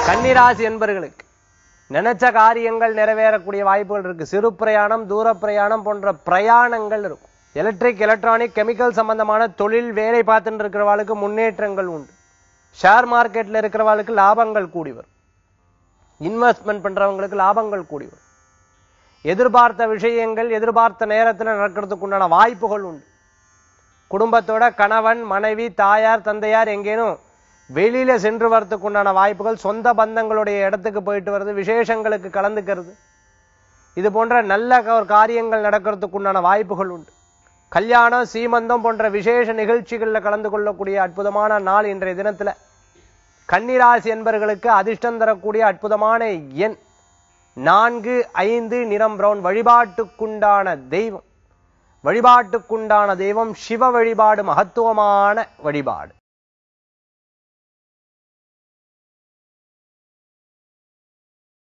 கன்னிராசி என்பர்களுக்கு நினைச்ச காரியங்கள் நிறைவேறக்கூடிய வாய்ப்புகள் இருக்கு சிறு பிரயாணம் தூர பிரயாணம் போன்ற பிரயாணங்கள் இருக்கும் எலக்ட்ரிக் எலக்ட்ரானிக் கெமிக்கல் சம்பந்தமான தொழில் வேலை பார்த்துட்டு இருக்கிறவாளுக்கு முன்னேற்றங்கள் உண்டு ஷேர் மார்க்கெட்ல இருக்கிறவாளுக்கு லாபங்கள் கூடி வரும் இன்வெஸ்ட்மெண்ட் பண்றவங்களுக்கு லாபங்கள் கூடி வரும் எதிர்பார்த்த விஷயங்கள் எதிர்பார்த்த நேரத்தில் நடக்கிறதுக்கு உண்டான வாய்ப்புகள் உண்டு குடும்பத்தோட கணவன் மனைவி தாயார் தந்தையார் எங்கேனும் வெளியில சென்று வரதுக்கு உண்டான வாய்ப்புகள் சொந்த பந்தங்களுடைய இடத்துக்கு போயிட்டு வர்றது விசேஷங்களுக்கு கலந்துக்கிறது இது போன்ற நல்ல ஒரு காரியங்கள் நடக்கிறதுக்கு உண்டான வாய்ப்புகள் உண்டு கல்யாணம் சீமந்தம் போன்ற விசேஷ நிகழ்ச்சிகள்ல கலந்து கொள்ளக்கூடிய அற்புதமான நாள் இன்றைய தினத்துல கன்னிராசி என்பர்களுக்கு அதிர்ஷ்டம் தரக்கூடிய அற்புதமான எண் நான்கு ஐந்து நிறம் பிரவுன் வழிபாட்டுக்குண்டான தெய்வம் வழிபாட்டுக்குண்டான தெய்வம் சிவ வழிபாடு மகத்துவமான வழிபாடு